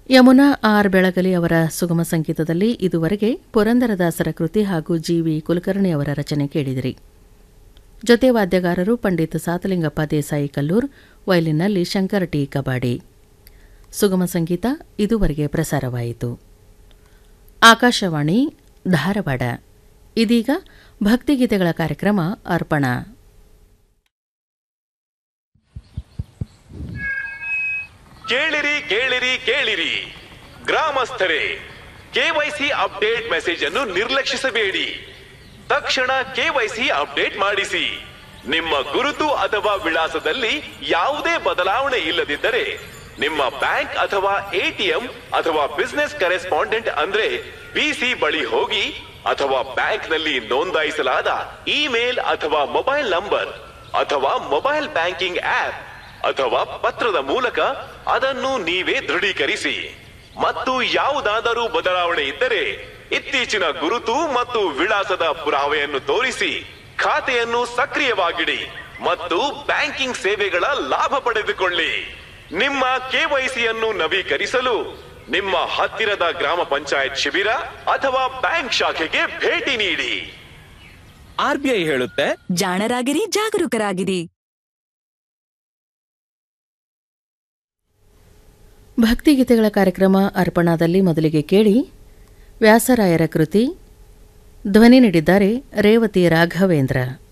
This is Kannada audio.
ಯಮುನಾ ಆರ್ ಬೆಳಗಲಿ ಅವರ ಸುಗಮ ಸಂಗೀತದಲ್ಲಿ ಇದುವರೆಗೆ ಪುರಂದರದಾಸರ ಕೃತಿ ಹಾಗೂ ಜಿವಿ ಕುಲಕರ್ಣಿ ಅವರ ರಚನೆ ಕೇಳಿದಿರಿ ಜೊತೆ ವಾದ್ಯಗಾರರು ಪಂಡಿತ್ ಸಾತಲಿಂಗಪ್ಪ ದೇಸಾಯಿ ಕಲ್ಲೂರ್ ವಯಲಿನ್ನಲ್ಲಿ ಶಂಕರ್ ಟಿ ಕಬಾಡಿ ಸುಗಮ ಸಂಗೀತ ಇದುವರೆಗೆ ಪ್ರಸಾರವಾಯಿತು ಆಕಾಶವಾಣಿ ಧಾರವಾಡ ಇದೀಗ ಭಕ್ತಿಗೀತೆಗಳ ಕಾರ್ಯಕ್ರಮ ಅರ್ಪಣಾ ಕೇಳಿರಿ ಕೇಳಿರಿ ಕೇಳಿರಿ ಗ್ರಾಮಸ್ಥರೇ ಕೆವೈಸಿ ಅಪ್ಡೇಟ್ ಮೆಸೇಜ್ ಅನ್ನು ನಿರ್ಲಕ್ಷಿಸಬೇಡಿ ತಕ್ಷಣ ಕೆವೈಸಿ ಅಪ್ಡೇಟ್ ಮಾಡಿಸಿ ನಿಮ್ಮ ಗುರುತು ಅಥವಾ ವಿಳಾಸದಲ್ಲಿ ಯಾವುದೇ ಬದಲಾವಣೆ ಇಲ್ಲದಿದ್ದರೆ ನಿಮ್ಮ ಬ್ಯಾಂಕ್ ಅಥವಾ ಎಟಿಎಂ ಅಥವಾ ಬಿಸ್ನೆಸ್ ಕರೆಸ್ಪಾಂಡೆಂಟ್ ಅಂದ್ರೆ ಬಿಸಿ ಬಳಿ ಹೋಗಿ ಅಥವಾ ಬ್ಯಾಂಕ್ ನಲ್ಲಿ ನೋಂದಾಯಿಸಲಾದ ಇಮೇಲ್ ಅಥವಾ ಮೊಬೈಲ್ ನಂಬರ್ ಅಥವಾ ಮೊಬೈಲ್ ಬ್ಯಾಂಕಿಂಗ್ ಆಪ್ ಅಥವಾ ಪತ್ರದ ಮೂಲಕ ಅದನ್ನು ನೀವೇ ದೃಢೀಕರಿಸಿ ಮತ್ತು ಯಾವುದಾದರೂ ಬದಲಾವಣೆ ಇದ್ದರೆ ಇತ್ತೀಚಿನ ಗುರುತು ಮತ್ತು ವಿಳಾಸದ ಪುರಾವೆಯನ್ನು ತೋರಿಸಿ ಖಾತೆಯನ್ನು ಸಕ್ರಿಯವಾಗಿಡಿ ಮತ್ತು ಬ್ಯಾಂಕಿಂಗ್ ಸೇವೆಗಳ ಲಾಭ ಪಡೆದುಕೊಳ್ಳಿ ನಿಮ್ಮ ಕೆವೈಸಿಯನ್ನು ನವೀಕರಿಸಲು ನಿಮ್ಮ ಹತ್ತಿರದ ಗ್ರಾಮ ಪಂಚಾಯತ್ ಶಿಬಿರ ಅಥವಾ ಬ್ಯಾಂಕ್ ಶಾಖೆಗೆ ಭೇಟಿ ನೀಡಿ ಆರ್ಬಿಐ ಹೇಳುತ್ತೆ ಜಾಣರಾಗಿರಿ ಜಾಗರೂಕರಾಗಿರಿ ಭಕ್ತಿಗೀತೆಗಳ ಕಾರ್ಯಕ್ರಮ ಅರ್ಪಣಾದಲ್ಲಿ ಮೊದಲಿಗೆ ಕೇಳಿ ವ್ಯಾಸರಾಯರ ಕೃತಿ ಧ್ವನಿ ನೀಡಿದ್ದಾರೆ ರೇವತಿ ರಾಘವೇಂದ್ರ